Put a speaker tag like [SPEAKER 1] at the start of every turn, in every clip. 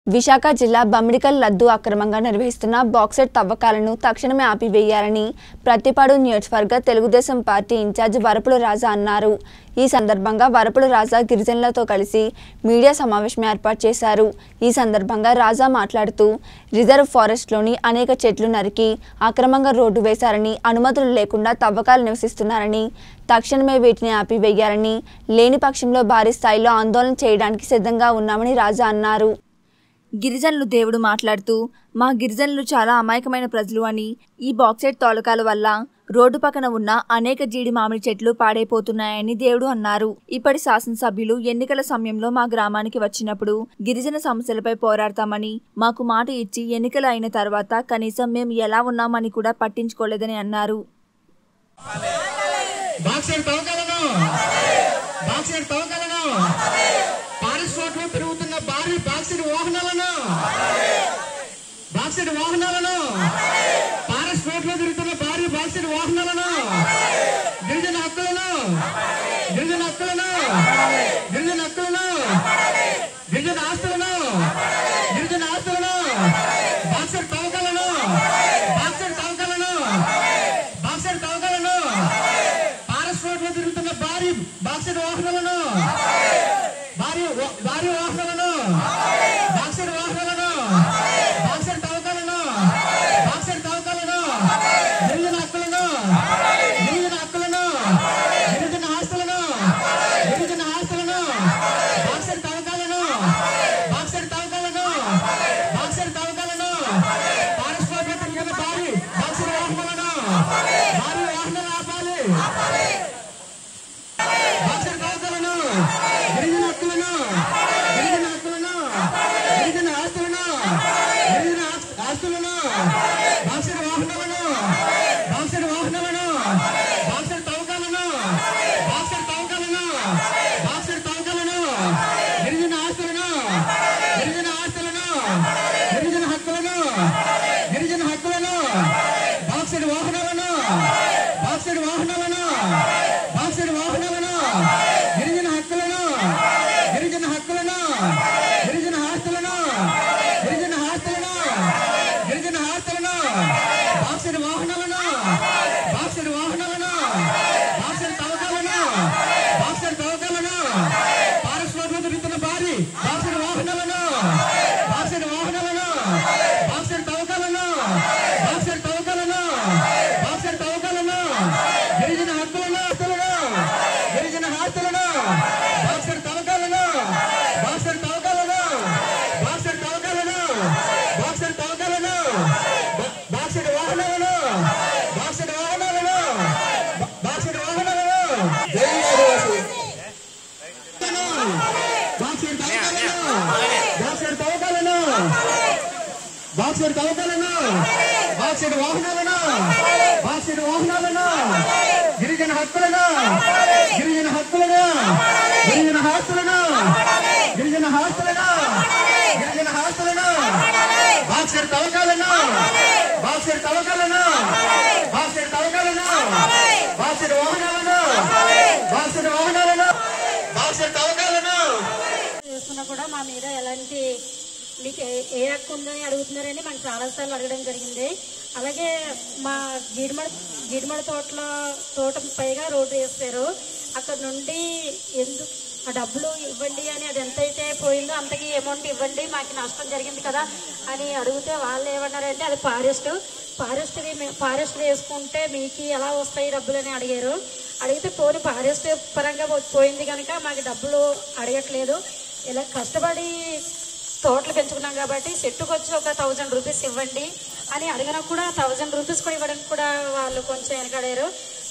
[SPEAKER 1] విశాఖ జిల్లా బమ్మిడికల్ లద్దు అక్రమంగా నిర్వహిస్తున్న బాక్సెట్ తవ్వకాలను తక్షణమే ఆపివేయాలని ప్రతిపాడు నియోజకవర్గ తెలుగుదేశం పార్టీ ఇన్ఛార్జ్ వరపుల రాజా అన్నారు ఈ సందర్భంగా వరపుల రాజా గిరిజనులతో కలిసి మీడియా సమావేశం ఏర్పాటు చేశారు ఈ సందర్భంగా రాజా మాట్లాడుతూ రిజర్వ్ ఫారెస్ట్లోని అనేక చెట్లు నరికి అక్రమంగా రోడ్డు వేశారని అనుమతులు లేకుండా తవ్వకాలు నివసిస్తున్నారని తక్షణమే వీటిని ఆపివేయాలని లేని పక్షంలో భారీ స్థాయిలో ఆందోళన చేయడానికి సిద్ధంగా ఉన్నామని రాజా అన్నారు గిరిజనులు దేవుడు మాట్లాడుతూ మా గిరిజనులు చాలా అమాయకమైన ప్రజలు అని ఈ బాక్సైట్ తోలకాల వల్ల రోడ్డు పక్కన ఉన్న అనేక జీడి మామిడి చెట్లు పాడైపోతున్నాయని దేవుడు అన్నారు ఇప్పటి శాసనసభ్యులు ఎన్నికల సమయంలో మా గ్రామానికి వచ్చినప్పుడు గిరిజన సమస్యలపై పోరాడతామని మాకు మాట ఇచ్చి ఎన్నికలు అయిన తర్వాత కనీసం మేము ఎలా ఉన్నామని కూడా పట్టించుకోలేదని అన్నారు
[SPEAKER 2] బాక్సైడ్ తవ్వగలను బాక్సైడ్ తవ్వగలను పారిస్ రోడ్లో పెరుగుతున్న భారీ బాక్సైడ్ వాహనాలను బాక్సైడ్ వాహనాలను పారిస్ రోడ్లో తిరుగుతున్న భారీ బాక్సైడ్ వాహనాలను గిరిజన హక్కులను గిరిజన హక్కులను గిరిజన హక్కులను గిరిజన ఆస్తులను గిరిజన ఆస్తులను బాక్సైడ్ తవ్వగలను బాక్సైడ్ తవ్వగలను బాక్సైడ్ తవ్వగలను పారస్ రోడ్ లో తిరుగుతున్న భారీ బాక్సైడ్ వాహనాలను భారీ వా- భారీ వాహనాలను బాక్సైడ్ వాహనాలను బాక్సైడ్ తవ్వకాలను బాక్సైడ్ తవ్వకాలను గిరిజన హక్కులను గిరిజన హక్కులను గిరిజన ఆస్తులను గిరిజన ఆస్తులను బాక్సైడ్ తవ్వకాలను బాక్సైడ్ తవ్వకాలను బాక్సైడ్ తవ్వకాలను పారస్ రోడ్ లో తిరుగుతున్న భారీ బాక్సైడ్ వాహనాలను భారీ వాహనాలు ఆపాలి బాక్సర్ కావతలను గిరిజన హక్కులను గిరిజన హక్కులను గిరిజన ఆస్తులను గిరిజన ఆస్- ఆస్తులను బాక్సర్ వాహనాలను బాక్సర్ వాహనాలను బాక్సర్ తవ్వకాలను బాక్సర్ తవ్వకాలను బాక్సర్ తవ్వకాలను గిరిజన ఆస్తులను గిరిజన ఆస్తులను గిరిజన హక్కులను గిరిజన హక్కులను బాక్సర్ వాహనాలను బాక్సర్ వాహనాలను బాక్సర్ వాహనాలను గిరిజన హక్కులను గిరిజన హక్కులను గిరిజన ఆస్తులను గిరిజన ఆస్తులను గిరిజన ఆస్తులను బాక్సర్ వాహనాలను బాక్సర్ వాహనాలను బాక్సర్ తవ్వకాలను బాక్సర్ తవ్వకాలను పారస్ రోడ్లో తిరుగుతున్న భారీ బాక్సర్ వాహనాలను బాక్సర్ వాహనాలను బాక్సర్ తవ్వకాలను బాక్సర్ తవ్వకాలను బాక్సర్ తవ్వకాలను గిరిజన హక్కులను ఆస్తులను గిరిజన ఆస్తులను బాక్సర్ తవ్వకాలను బాక్సర్ తవ్వకాలను బాక్సర్ తవ్వకాలను బాక్సర్ తవ్వకాలను బా- బాక్సర్ వాహనాలను బాక్సర్ వాహనాలను బా- బాక్సర్ వాహనాలను జై ఆదివాసి బాక్సర్ తవ్వకాలను బాక్సర్ తవ్వకాలను బాక్సర్ తవ్వకాలను బాక్సర్ వాహనాలను బాక్సర్ వాహనాలను గిరిజన హక్కులను గిరిజన హక్కులను గిరిజన హాస్తులను గిరిజన హాస్తులను గిరిజన హాస్తులను బాక్సర్ తవ్వకాలను బాక్సర్ తవ్వకాలను బాక్సర్ తవ్వకాలను బాక్సర్ వాహనాలను బాక్సర్ వాహనాలను బాక్సర్ తవ్వకాలను
[SPEAKER 3] చూసుకున్నా కూడా మా మీద ఎలాంటి మీకు ఏ- ఏ హక్కు ఉందని అడుగుతున్నారని మనకు చాలాసార్లు అడగడం జరిగింది అలాగే మా జీడిమడ జీడిమడ తోటలో తోట పైగా రోడ్డు వేస్తారు అక్కడ నుండి ఎందుకు ఆ డబ్బులు ఇవ్వండి అని అది ఎంతైతే పోయిందో అంతకి అమౌంట్ ఇవ్వండి మాకు నష్టం జరిగింది కదా అని అడిగితే వాళ్ళు ఏమన్నారంటే అది ఫారెస్ట్ ఫారెస్ట్ ఫారెస్ట్ వేసుకుంటే మీకు ఎలా వస్తాయి డబ్బులు అని అడిగారు అడిగితే పోనీ ఫారెస్ట్ పరంగా పోయింది కనుక మాకు డబ్బులు అడగట్లేదు ఇలా కష్టపడి తోటలు పెంచుకున్నాం కాబట్టి చెట్టుకు వచ్చి ఒక థౌజండ్ రూపీస్ ఇవ్వండి అని అడిగినా కూడా థౌజండ్ రూపీస్ కూడా ఇవ్వడానికి కూడా వాళ్ళు కొంచెం వెనకడారు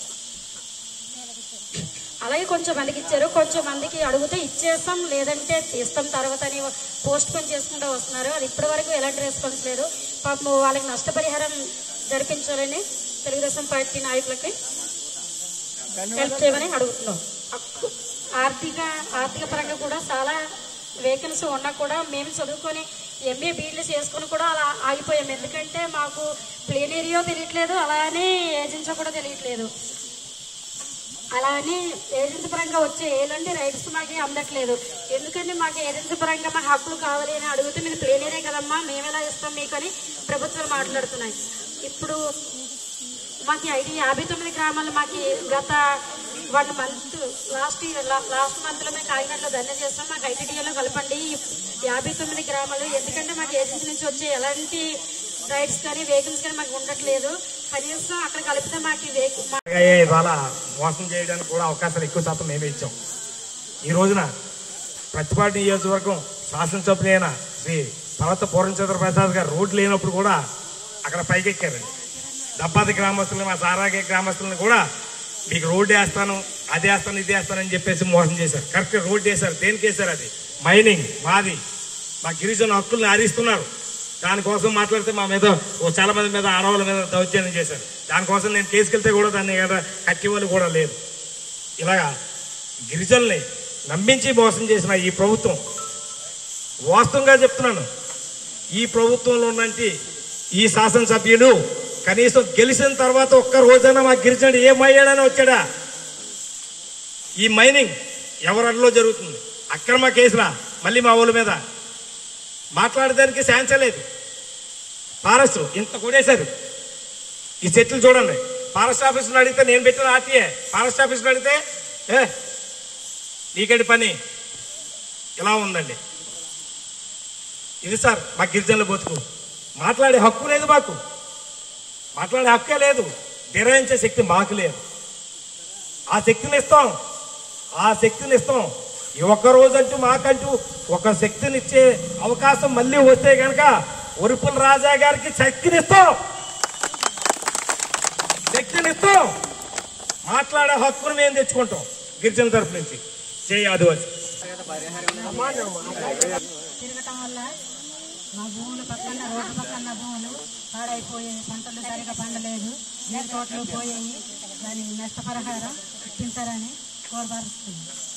[SPEAKER 3] అలాగే కొంచెం మందికి ఇచ్చారు కొంచెం మందికి అడిగితే ఇచ్చేస్తాం లేదంటే తీస్తాం తర్వాత అని పోస్ట్ పోన్ చేసుకుంటూ వస్తున్నారు అది ఇప్పటి వరకు ఎలాంటి రెస్పాన్స్ లేదు పాపం వాళ్ళకి నష్టపరిహారం జరిపించాలని తెలుగుదేశం పార్టీ నాయకులకి హెల్ప్ చేయమని అడుగుతున్నాం అక్కు- ఆర్థిక ఆర్థిక పరంగా కూడా చాలా వేకెన్సీ ఉన్నా కూడా మేము చదువుకొని ఎంఏ బీఈడీ చేసుకుని కూడా అలా ఆగిపోయాం ఎందుకంటే మాకు ప్లేన్ ఏరియా తెలియట్లేదు అలానే ఏజెన్సీ కూడా తెలియట్లేదు అలా అని ఏజెన్సీ పరంగా వచ్చే ఎలాంటి రైట్స్ మాకు అందట్లేదు ఎందుకంటే మాకు ఏజెన్సీ పరంగా మాకు హక్కులు కావాలి అని అడిగితే మీరు ప్లేన్ ఏరియా ఇవ్వమ్మా మేము ఎలా ఇస్తాం మీకు అని ప్రభుత్వాలు మాట్లాడుతున్నాయి ఇప్పుడు మాకు ఐదు యాభై తొమ్మిది గ్రామాలు మాకు గత one month last year last month లో మేము కాకినాడలో ధన్య చేస్తాం మాకు ఐటీడీఏలో కలపండి ఈ యాభై తొమ్మిది గ్రామాలు ఎందుకంటే మాకు ఏజెన్సీ నుంచి వచ్చే ఎలాంటి రైడ్స్ కానీ వెహికల్స్ కానీ మాకు ఉండట్లేదు కనీసం అక్కడ కలిపితే మాకు ఈ వెహికల్ మా-
[SPEAKER 4] అయ్యే ఇవాళ మోసం చేయడానికి కూడా అవకాశాలు ఎక్కువ శాతం మేమే ఇచ్చాం ఈ రోజున ప్రతిపాటి నియోజకవర్గం శాసనసభ్యులైన శ్రీ పర్వత పూర్ణచంద్ర ప్రసాద్ గారు రోడ్డు లేనప్పుడు కూడా అక్కడ పైకెక్కారండి దబ్బాది గ్రామస్తులు మా సారాగే గ్రామస్తులను కూడా మీకు రోడ్డు వేస్తాను అది వేస్తాను ఇది వేస్తానని చెప్పేసి మోసం చేశారు కరెక్ట్ రోడ్డు వేశారు దేనికి వేశారు అది మైనింగ్ మాది మా గిరిజన హక్కుల్ని హరిస్తున్నారు దానికోసం మాట్లాడితే మా మీద ఓ చాలా మంది మీద ఆడవాళ్ళ మీద దౌర్జన్యం చేశారు దానికోసం నేను కేసుకెళ్తే కూడా దాన్ని ఏదో కట్టి వాళ్ళు కూడా లేదు ఇలాగా గిరిజనుల్ని నమ్మించి మోసం చేసిన ఈ ప్రభుత్వం వాస్తవంగా చెప్తున్నాను ఈ ప్రభుత్వంలో ఉన్నంటి ఈ శాసనసభ్యుడు కనీసం గెలిచిన తర్వాత ఒక్క రోజైనా మా గిరిజనుడు ఏమయ్యాడని వచ్చాడా ఈ మైనింగ్ ఎవరల్లో జరుగుతుంది అక్రమ కేసులా మళ్ళీ మా ఊళ్ళ మీద మాట్లాడడానికి ఛాన్స్ లేదు ఫారెస్ట్ ఇంత కొడేశారు ఈ చెట్లు చూడండి ఫారెస్ట్ ఆఫీసులో అడిగితే నేను పెట్టిన ఆర్టీఏ ఫారెస్ట్ ఆఫీసులో అడిగితే ఏ నీకటి పని ఇలా ఉందండి ఇది సార్ మా గిరిజనుల బతుకు మాట్లాడే హక్కు లేదు మాకు మాట్లాడే హక్కే లేదు నిర్వహించే శక్తి మాకు లేదు ఆ శక్తిని ఇస్తాం ఆ శక్తిని ఇస్తాం ఈ ఒక్క రోజంటూ మాకంటూ ఒక శక్తిని ఇచ్చే అవకాశం మళ్ళీ వస్తే కనుక ఉరుపుల రాజా గారికి శక్తిని ఇస్తాం శక్తిని ఇస్తాం మాట్లాడే హక్కును మేము తెచ్చుకుంటాం గిరిజన తరపు నుంచి జై ఆదివాసి
[SPEAKER 3] తిరగటం వల్ల మా భూముల పక్కన రోడ్డు పక్కన భూములు పాడైపోయాయి పంటలు సరిగా పండలేదు నీరు తోటలు పోయాయి దాని నష్టపరిహారం ఇప్పించారని కోరబరుస్తుంది